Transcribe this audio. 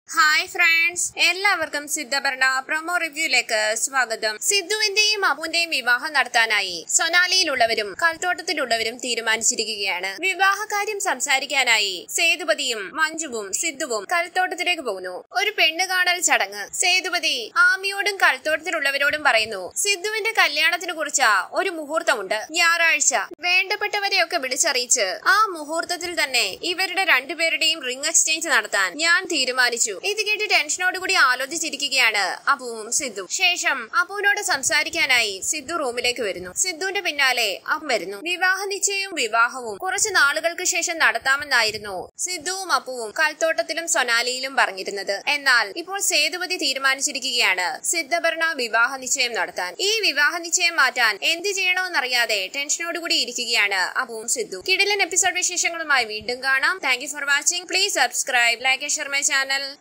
hi friends എല്ലാവർക്കും സിദ്ധഭരണ promo റിവ്യൂയിലേക്ക് സ്വാഗതം സിദ്ധുവിന്റെയും അബുവിന്റെയും വിവാഹം നടത്താനായി സൊനാലിയിലുള്ളവരും കൽത്തോട്ടത്തിലുള്ളവരും തീരുമാനിച്ചിരിക്കുകയാണ് വിവാഹകാര്യം സംസാരിക്കാനായി സേതുപതിയും മഞ്ജുവും സിദ്ധുവും കൽത്തോട്ടത്തിലേക്ക് പോകുന്നു ഒരു പെണ്ണ് കാണൽ ചടങ്ങ് സേതുപതി ആമിയോടും കൽത്തോട്ടത്തിലുള്ളവരോടും പറയുന്നു സിദ്ധുവിന്റെ കല്യാണത്തിനെ കുറിച്ച് ഒരു മുഹൂർത്തമുണ്ട് ഞായറാഴ്ച വേണ്ടപ്പെട്ടവരെയൊക്കെ വിളിച്ചറിയിച്ച് ആ മുഹൂർത്തത്തിൽ തന്നെ ഇവരുടെ രണ്ടുപേരുടെയും റിംഗ് എക്സ്ചേഞ്ച് നടത്താൻ ഞാൻ തീരുമാനിച്ചു ഇത് കേട്ട് ടെൻഷനോടുകൂടി ആലോചിച്ചിരിക്കുകയാണ് അപ്പുവും സിദ്ധു ശേഷം അപ്പുവിനോട് സംസാരിക്കാനായി സിദ്ധു റൂമിലേക്ക് വരുന്നു സിദ്ധുവിന്റെ പിന്നാലെ അപ്പു വരുന്നു വിവാഹ നിശ്ചയവും വിവാഹവും കുറച്ച് നാളുകൾക്ക് ശേഷം നടത്താമെന്നായിരുന്നു സിദ്ധുവും അപ്പുവും കൽത്തോട്ടത്തിലും സൊനാലിയിലും പറഞ്ഞിരുന്നത് എന്നാൽ ഇപ്പോൾ സേതുപതി തീരുമാനിച്ചിരിക്കുകയാണ് സിദ്ധഭരണ വിവാഹ നിശ്ചയം നടത്താൻ ഈ വിവാഹ നിശ്ചയം മാറ്റാൻ എന്ത് ചെയ്യണമെന്നറിയാതെ ടെൻഷനോടുകൂടി ഇരിക്കുകയാണ് അപ്പുവും സിദ്ധു കിടിലൻ എപ്പിസോഡ് വിശേഷങ്ങളുമായി വീണ്ടും കാണാം thank you for watching please subscribe like share my channel